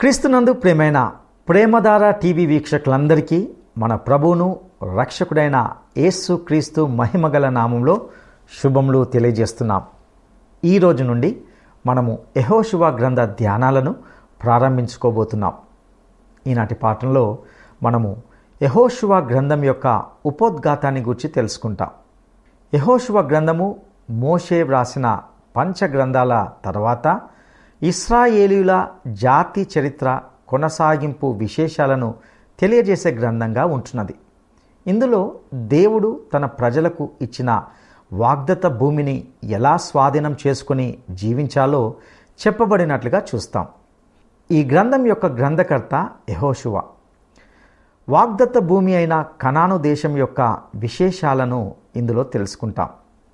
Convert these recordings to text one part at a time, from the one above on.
క్రీస్తునందు ప్రేమైన ప్రేమధార టీవీ వీక్షకులందరికీ మన ప్రభువును రక్షకుడైన యేసు క్రీస్తు మహిమగల నామంలో శుభములు తెలియజేస్తున్నాం ఈ రోజు నుండి మనము యహోశివ గ్రంథ ధ్యానాలను ప్రారంభించుకోబోతున్నాం ఈనాటి పాఠంలో మనము యహోశివ గ్రంథం యొక్క ఉపోద్ఘాతాన్ని గురించి తెలుసుకుంటాం యహోశివ గ్రంథము మోషే వ్రాసిన పంచ గ్రంథాల తర్వాత ఇస్రాయేలీల జాతి చరిత్ర కొనసాగింపు విశేషాలను తెలియజేసే గ్రంథంగా ఉంటున్నది ఇందులో దేవుడు తన ప్రజలకు ఇచ్చిన వాగ్దత్త భూమిని ఎలా స్వాధీనం చేసుకుని జీవించాలో చెప్పబడినట్లుగా చూస్తాం ఈ గ్రంథం యొక్క గ్రంథకర్త యహోశువ వాగ్దత్త భూమి అయిన కనాను దేశం యొక్క విశేషాలను ఇందులో తెలుసుకుంటాం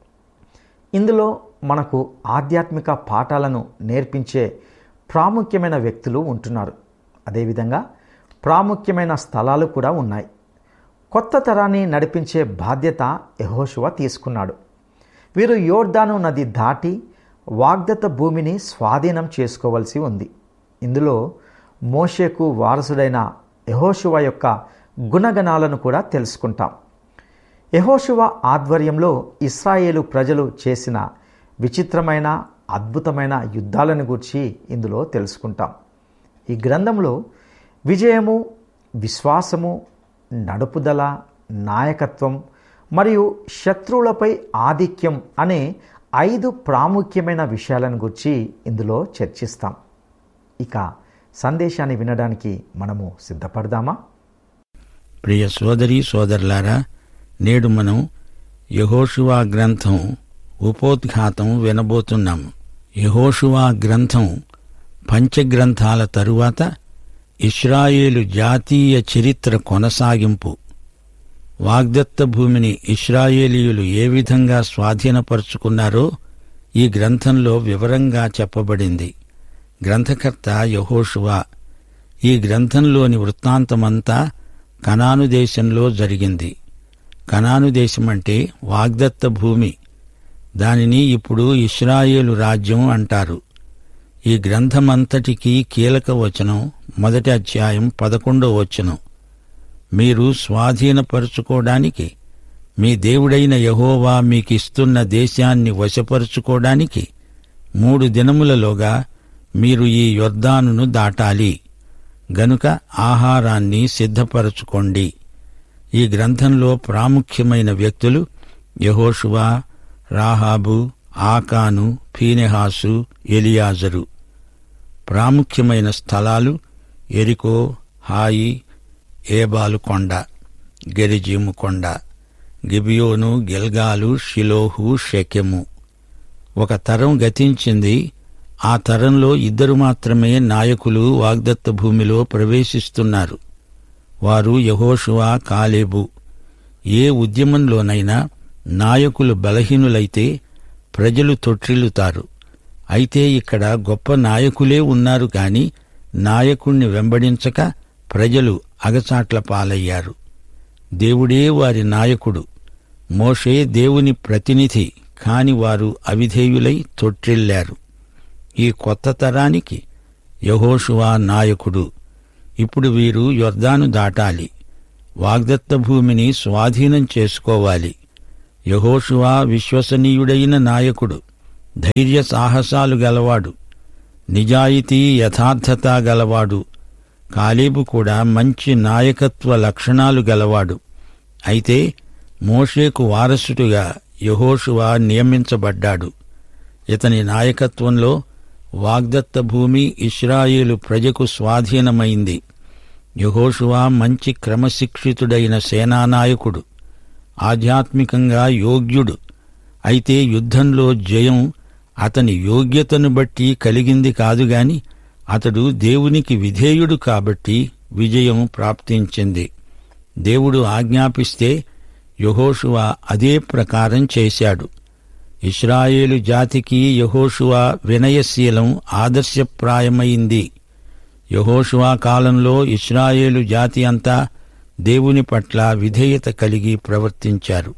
ఇందులో మనకు ఆధ్యాత్మిక పాఠాలను నేర్పించే ప్రాముఖ్యమైన వ్యక్తులు ఉంటున్నారు అదేవిధంగా ప్రాముఖ్యమైన స్థలాలు కూడా ఉన్నాయి కొత్త తరాన్ని నడిపించే బాధ్యత యహోశువ తీసుకున్నాడు వీరు యోర్దాను నది దాటి వాగ్దత్త భూమిని స్వాధీనం చేసుకోవలసి ఉంది ఇందులో మోషేకు వారసుడైన యహోశువ యొక్క గుణగణాలను కూడా తెలుసుకుంటాం యహోశువ ఆధ్వర్యంలో ఇస్రాయేలు ప్రజలు చేసిన విచిత్రమైన అద్భుతమైన యుద్ధాలను గురించి ఇందులో తెలుసుకుంటాం ఈ గ్రంథంలో విజయము విశ్వాసము నడుపుదల నాయకత్వం మరియు శత్రువులపై ఆధిక్యం అనే ఐదు ప్రాముఖ్యమైన విషయాలను గురించి ఇందులో చర్చిస్తాం ఇక సందేశాన్ని వినడానికి మనము సిద్ధపడదామా ప్రియ సోదరి సోదరులారా నేడు మనం యహోషువా గ్రంథం ఉపోద్ఘాతం వినబోతున్నాం యహోషువా గ్రంథం పంచగ్రంథాల తరువాత ఇస్రాయేలు జాతీయ చరిత్ర కొనసాగింపు వాగ్దత్త భూమిని ఇస్రాయేలీయులు ఏ విధంగా స్వాధీనపరుచుకున్నారో ఈ గ్రంథంలో వివరంగా చెప్పబడింది గ్రంథకర్త యహోషువా ఈ గ్రంథంలోని వృత్తాంతమంతా కనాను దేశంలో జరిగింది కనాను దేశమంటే వాగ్దత్త భూమి దానిని ఇప్పుడు ఇస్రాయేలు రాజ్యం అంటారు ఈ గ్రంథమంతటికీ కీలక వచనం మొదటి అధ్యాయం పదకొండో వచనం మీరు స్వాధీనపరుచుకోవడానికి మీ దేవుడైన యహోవా మీకిస్తున్న దేశాన్ని వశపరుచుకోవడానికి మూడు దినములలోగా మీరు ఈ యొర్దానును దాటాలి గనుక ఆహారాన్ని సిద్ధపరచుకోండి ఈ గ్రంథంలో ప్రాముఖ్యమైన వ్యక్తులు యహోషువా రాహాబు ఆకాను ఫీనెహాసు ఎలియాజరు ప్రాముఖ్యమైన స్థలాలు ఎరికో హాయి ఏబాలు కొండ గెరిజీము కొండ గిబియోను గిల్గాలు షిలోహు షెకెము ఒక తరం గతించింది ఆ తరంలో ఇద్దరు మాత్రమే నాయకులు వాగ్దత్త భూమిలో ప్రవేశిస్తున్నారు వారు యహోషువా కాలేబు ఏ ఉద్యమంలోనైనా నాయకులు బలహీనులైతే ప్రజలు తొట్టిల్లుతారు అయితే ఇక్కడ గొప్ప నాయకులే ఉన్నారు కాని నాయకుణ్ణి వెంబడించక ప్రజలు అగచాట్ల పాలయ్యారు దేవుడే వారి నాయకుడు మోషే దేవుని ప్రతినిధి కాని వారు అవిధేయులై తొట్టిల్లారు ఈ కొత్త తరానికి యహోషువా నాయకుడు ఇప్పుడు వీరు యొర్దాను దాటాలి వాగ్దత్త భూమిని స్వాధీనం చేసుకోవాలి యహోషువా విశ్వసనీయుడైన నాయకుడు ధైర్య సాహసాలు గలవాడు నిజాయితీ యథార్థత గలవాడు కాలేబు కూడా మంచి నాయకత్వ లక్షణాలు గలవాడు అయితే మోషేకు వారసుడిగా యహోషువా నియమించబడ్డాడు ఇతని నాయకత్వంలో వాగ్దత్త భూమి ఇస్రాయేలు ప్రజకు స్వాధీనమైంది యహోషువా మంచి క్రమశిక్షితుడైన సేనానాయకుడు ఆధ్యాత్మికంగా యోగ్యుడు అయితే యుద్ధంలో జయం అతని యోగ్యతను బట్టి కలిగింది కాదుగాని అతడు దేవునికి విధేయుడు కాబట్టి విజయం ప్రాప్తించింది దేవుడు ఆజ్ఞాపిస్తే యహోషువా అదే ప్రకారం చేశాడు ఇస్రాయేలు జాతికి యహోషువా వినయశీలం ఆదర్శప్రాయమైంది యహోషువా కాలంలో ఇస్రాయేలు జాతి అంతా దేవుని పట్ల విధేయత కలిగి ప్రవర్తించారు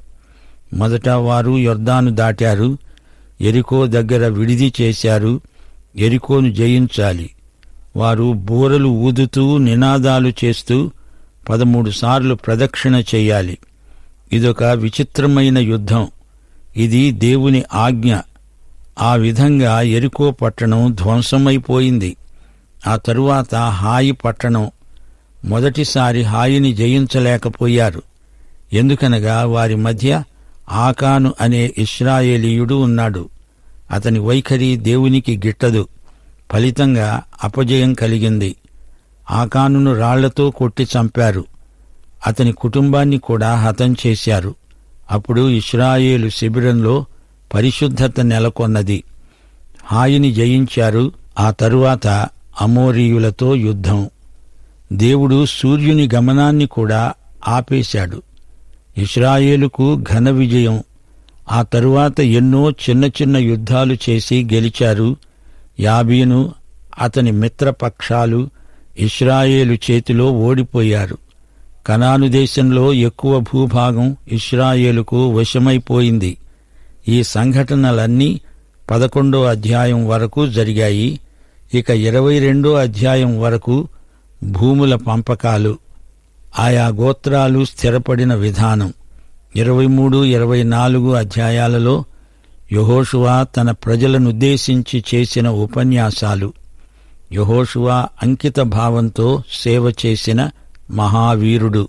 మొదట వారు యొర్దాను దాటారు ఎరికో దగ్గర విడిది చేశారు ఎరికోను జయించాలి వారు బూరలు ఊదుతూ నినాదాలు చేస్తూ పదమూడు సార్లు ప్రదక్షిణ చెయ్యాలి ఇదొక విచిత్రమైన యుద్ధం ఇది దేవుని ఆజ్ఞ ఆ విధంగా ఎరుకో పట్టణం ధ్వంసమైపోయింది ఆ తరువాత హాయి పట్టణం మొదటిసారి హాయిని జయించలేకపోయారు ఎందుకనగా వారి మధ్య ఆకాను అనే ఇస్రాయేలీయుడు ఉన్నాడు అతని వైఖరి దేవునికి గిట్టదు ఫలితంగా అపజయం కలిగింది ఆకానును రాళ్లతో కొట్టి చంపారు అతని కుటుంబాన్ని కూడా హతం చేశారు అప్పుడు ఇస్రాయేలు శిబిరంలో పరిశుద్ధత నెలకొన్నది హాయిని జయించారు ఆ తరువాత అమోరీయులతో యుద్ధం దేవుడు సూర్యుని గమనాన్ని కూడా ఆపేశాడు ఇస్రాయేలుకు ఘన విజయం ఆ తరువాత ఎన్నో చిన్న చిన్న యుద్ధాలు చేసి గెలిచారు యాబీను అతని మిత్రపక్షాలు ఇస్రాయేలు చేతిలో ఓడిపోయారు కనాను దేశంలో ఎక్కువ భూభాగం ఇస్రాయేలుకు వశమైపోయింది ఈ సంఘటనలన్నీ పదకొండో అధ్యాయం వరకు జరిగాయి ఇక ఇరవై రెండో అధ్యాయం వరకు భూముల పంపకాలు ఆయా గోత్రాలు స్థిరపడిన విధానం ఇరవై మూడు ఇరవై నాలుగు అధ్యాయాలలో యహోషువా తన ప్రజలనుద్దేశించి చేసిన ఉపన్యాసాలు యహోషువా అంకిత భావంతో సేవ చేసిన మహావీరుడు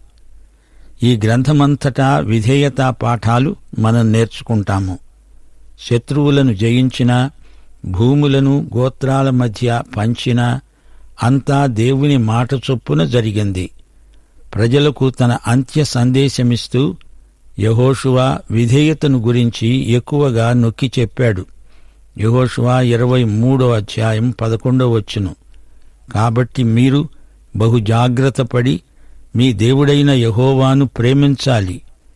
ఈ గ్రంథమంతటా విధేయతా పాఠాలు మనం నేర్చుకుంటాము శత్రువులను జయించినా భూములను గోత్రాల మధ్య పంచినా అంతా దేవుని మాట చొప్పున జరిగింది ప్రజలకు తన అంత్య సందేశమిస్తూ యహోషువా విధేయతను గురించి ఎక్కువగా నొక్కి చెప్పాడు యహోషువా ఇరవై మూడో అధ్యాయం పదకొండో వచ్చును కాబట్టి మీరు బహు జాగ్రత్తపడి మీ దేవుడైన యహోవాను ప్రేమించాలి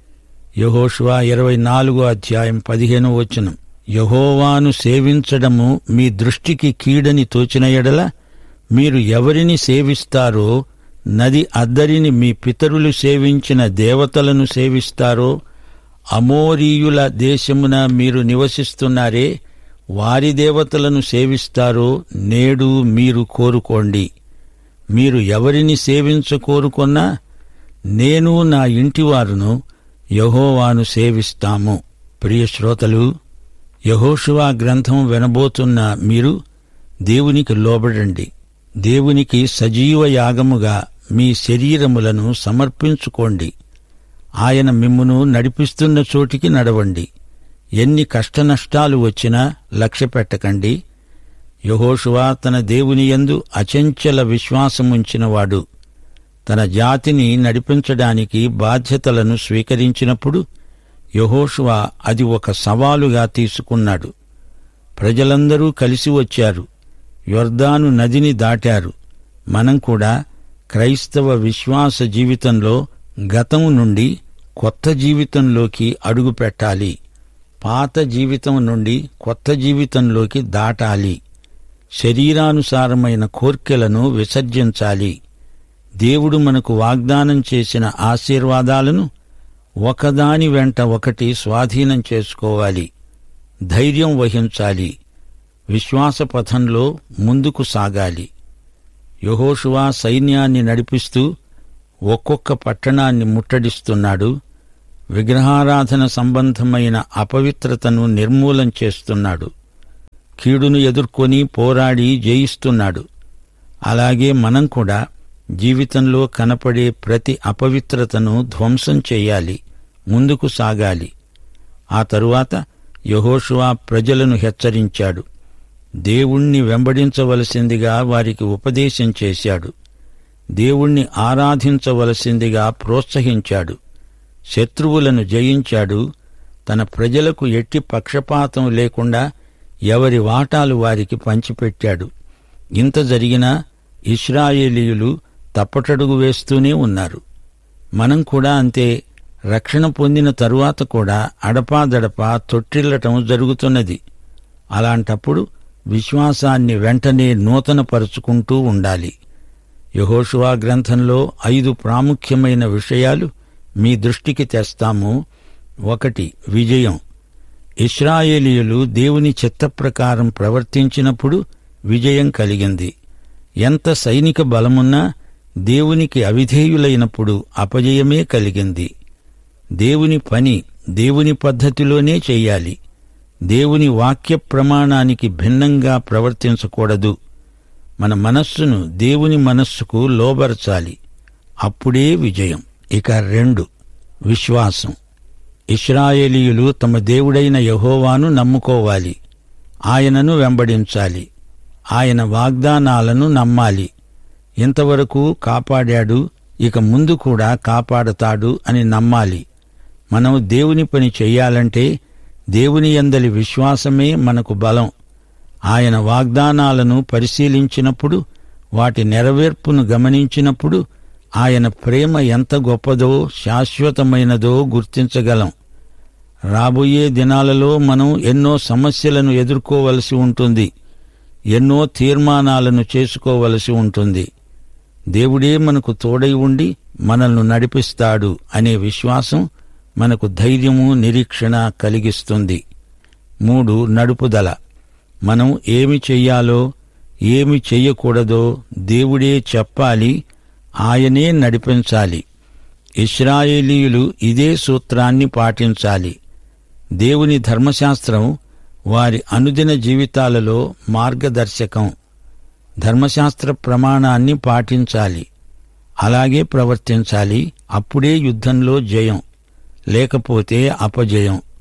యహోషువా ఇరవై నాలుగో అధ్యాయం పదిహేనో వచనం యహోవాను సేవించడము మీ దృష్టికి కీడని తోచిన ఎడల మీరు ఎవరిని సేవిస్తారో నది అద్దరిని మీ పితరులు సేవించిన దేవతలను సేవిస్తారో అమోరీయుల దేశమున మీరు నివసిస్తున్నారే వారి దేవతలను సేవిస్తారో నేడు మీరు కోరుకోండి మీరు ఎవరిని సేవించకోరుకున్నా నేను నా ఇంటివారును యహోవాను సేవిస్తాము ప్రియ శ్రోతలు యహోషువా గ్రంథం వినబోతున్న మీరు దేవునికి లోబడండి దేవునికి సజీవ యాగముగా మీ శరీరములను సమర్పించుకోండి ఆయన మిమ్మును నడిపిస్తున్న చోటికి నడవండి ఎన్ని కష్టనష్టాలు వచ్చినా లక్ష్య పెట్టకండి యహోషువా తన దేవుని యందు అచంచల విశ్వాసముంచినవాడు తన జాతిని నడిపించడానికి బాధ్యతలను స్వీకరించినప్పుడు యహోషువా అది ఒక సవాలుగా తీసుకున్నాడు ప్రజలందరూ కలిసి వచ్చారు యొర్దాను నదిని దాటారు మనం కూడా క్రైస్తవ విశ్వాస జీవితంలో గతం నుండి కొత్త జీవితంలోకి అడుగు పెట్టాలి పాత జీవితం నుండి కొత్త జీవితంలోకి దాటాలి శరీరానుసారమైన కోర్కెలను విసర్జించాలి దేవుడు మనకు వాగ్దానం చేసిన ఆశీర్వాదాలను ఒకదాని వెంట ఒకటి స్వాధీనం చేసుకోవాలి ధైర్యం వహించాలి విశ్వాస పథంలో ముందుకు సాగాలి యహోషువా సైన్యాన్ని నడిపిస్తూ ఒక్కొక్క పట్టణాన్ని ముట్టడిస్తున్నాడు విగ్రహారాధన సంబంధమైన అపవిత్రతను నిర్మూలం చేస్తున్నాడు కీడును ఎదుర్కొని పోరాడి జయిస్తున్నాడు అలాగే మనం కూడా జీవితంలో కనపడే ప్రతి అపవిత్రతను ధ్వంసం చేయాలి ముందుకు సాగాలి ఆ తరువాత యహోషువా ప్రజలను హెచ్చరించాడు దేవుణ్ణి వెంబడించవలసిందిగా వారికి ఉపదేశం చేశాడు దేవుణ్ణి ఆరాధించవలసిందిగా ప్రోత్సహించాడు శత్రువులను జయించాడు తన ప్రజలకు ఎట్టి పక్షపాతం లేకుండా ఎవరి వాటాలు వారికి పంచిపెట్టాడు ఇంత జరిగినా ఇస్రాయేలీయులు తప్పటడుగు వేస్తూనే ఉన్నారు మనం కూడా అంతే రక్షణ పొందిన తరువాత కూడా అడపాదడపా తొట్టిల్లటం జరుగుతున్నది అలాంటప్పుడు విశ్వాసాన్ని వెంటనే నూతనపరుచుకుంటూ ఉండాలి యహోషువా గ్రంథంలో ఐదు ప్రాముఖ్యమైన విషయాలు మీ దృష్టికి తెస్తాము ఒకటి విజయం ఇస్రాయేలీయులు దేవుని చిత్త ప్రకారం ప్రవర్తించినప్పుడు విజయం కలిగింది ఎంత సైనిక బలమున్నా దేవునికి అవిధేయులైనప్పుడు అపజయమే కలిగింది దేవుని పని దేవుని పద్ధతిలోనే చెయ్యాలి దేవుని వాక్య ప్రమాణానికి భిన్నంగా ప్రవర్తించకూడదు మన మనస్సును దేవుని మనస్సుకు లోబరచాలి అప్పుడే విజయం ఇక రెండు విశ్వాసం ఇస్రాయేలీయులు తమ దేవుడైన యహోవాను నమ్ముకోవాలి ఆయనను వెంబడించాలి ఆయన వాగ్దానాలను నమ్మాలి ఇంతవరకు కాపాడాడు ఇక ముందు కూడా కాపాడతాడు అని నమ్మాలి మనం దేవుని పని చెయ్యాలంటే దేవుని యందలి విశ్వాసమే మనకు బలం ఆయన వాగ్దానాలను పరిశీలించినప్పుడు వాటి నెరవేర్పును గమనించినప్పుడు ఆయన ప్రేమ ఎంత గొప్పదో శాశ్వతమైనదో గుర్తించగలం రాబోయే దినాలలో మనం ఎన్నో సమస్యలను ఎదుర్కోవలసి ఉంటుంది ఎన్నో తీర్మానాలను చేసుకోవలసి ఉంటుంది దేవుడే మనకు తోడై ఉండి మనల్ని నడిపిస్తాడు అనే విశ్వాసం మనకు ధైర్యము నిరీక్షణ కలిగిస్తుంది మూడు నడుపుదల మనం ఏమి చెయ్యాలో ఏమి చెయ్యకూడదో దేవుడే చెప్పాలి ఆయనే నడిపించాలి ఇస్రాయేలీయులు ఇదే సూత్రాన్ని పాటించాలి దేవుని ధర్మశాస్త్రం వారి అనుదిన జీవితాలలో మార్గదర్శకం ధర్మశాస్త్ర ప్రమాణాన్ని పాటించాలి అలాగే ప్రవర్తించాలి అప్పుడే యుద్ధంలో జయం లేకపోతే అపజయం